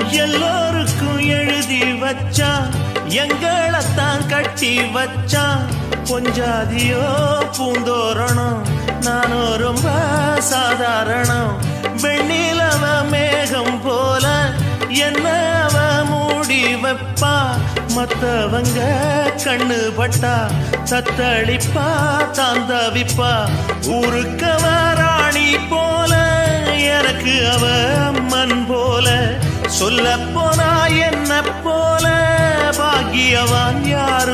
எல்லோருக்கும் எழுதி வச்சான் எங்களைத்தான் கட்டி வச்சான் பொஞ்சாதியோ பூந்தோரணம் நானும் ரொம்ப சாதாரணம் வெண்ணிலவ மேகம் போல என்ன அவ மூடி வைப்பா மத்தவங்க கண்ணு பட்டா தத்தளிப்பா தாந்தவிப்பா ஊருக்கவ ராணி போல எனக்கு அவ அம்மன் போல சொல்ல போனா என்ன போல பாக்கியவான் யாரும்